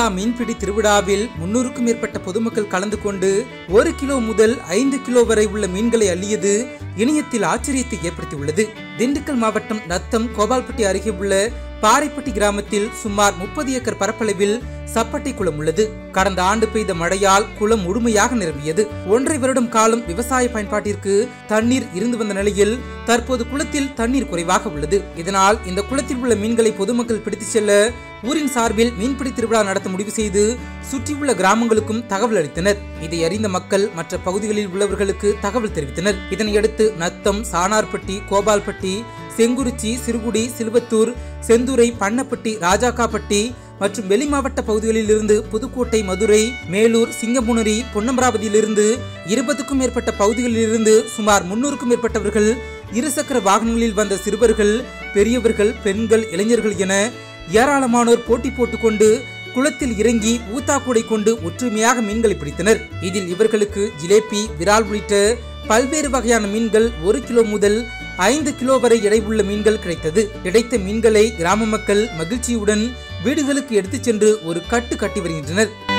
ஊத்தா மீன்பிடி திருவிழாவில் முன்னூறுக்கும் மேற்பட்ட பொதுமக்கள் கலந்து கொண்டு ஒரு கிலோ முதல் ஐந்து கிலோ வரை உள்ள மீன்களை அள்ளியது இணையத்தில் ஆச்சரியத்தை ஏற்படுத்தியுள்ளது திண்டுக்கல் மாவட்டம் நத்தம் கோபால்பட்டி அருகே உள்ள பாறைப்பட்டி கிராமத்தில் சுமார் முப்பது ஏக்கர் பரப்பளவில் சப்பட்டை குளம் உள்ளது கடந்த ஆண்டு பெய்த மழையால் குளம் முழுமையாக நிரம்பியது ஒன்றை வருடம் காலம் விவசாய பயன்பாட்டிற்கு தண்ணீர் இருந்து வந்த நிலையில் தற்போது குளத்தில் தண்ணீர் குறைவாக உள்ளது இதனால் இந்த குளத்தில் உள்ள மீன்களை பொதுமக்கள் பிடித்துச் செல்ல ஊரின் சார்பில் மீன்பிடி திருவிழா நடத்த முடிவு செய்து சுற்றியுள்ள கிராமங்களுக்கும் தகவல் அளித்தனர் இதை அறிந்த மக்கள் மற்ற பகுதிகளில் உள்ளவர்களுக்கு தகவல் தெரிவித்தனர் இதனையடுத்து நத்தம் சானார்பட்டி கோபால்பட்டி செங்குறிச்சி சிறுகுடி சிலுவத்தூர் செந்துறை பண்ணப்பட்டி ராஜாக்காப்பட்டி மற்றும் வெளி மாவட்ட பகுதிகளில் இருந்து புதுக்கோட்டை மதுரை மேலூர் சிங்கமுனரி பொன்னமராவதியிலிருந்து இருபதுக்கும் மேற்பட்ட பகுதிகளில் இருந்து சுமார் முன்னூறுக்கும் மேற்பட்டவர்கள் இருசக்கர வாகனங்களில் வந்த சிறுவர்கள் பெரியவர்கள் பெண்கள் இளைஞர்கள் என ஏராளமானோர் போட்டி போட்டுக்கொண்டு குளத்தில் இறங்கி ஊத்தாக்கூடை கொண்டு ஒற்றுமையாக மீன்களை பிடித்தனர் இதில் இவர்களுக்கு ஜிலேபி விரால் உள்ளிட்ட பல்வேறு வகையான மீன்கள் ஒரு கிலோ முதல் ஐந்து கிலோ வரை எடை உள்ள மீன்கள் கிடைத்தது கிடைத்த மீன்களை கிராம மக்கள் மகிழ்ச்சியுடன் வீடுகளுக்கு எடுத்துச் சென்று ஒரு கட்டு கட்டி வருகின்றனர்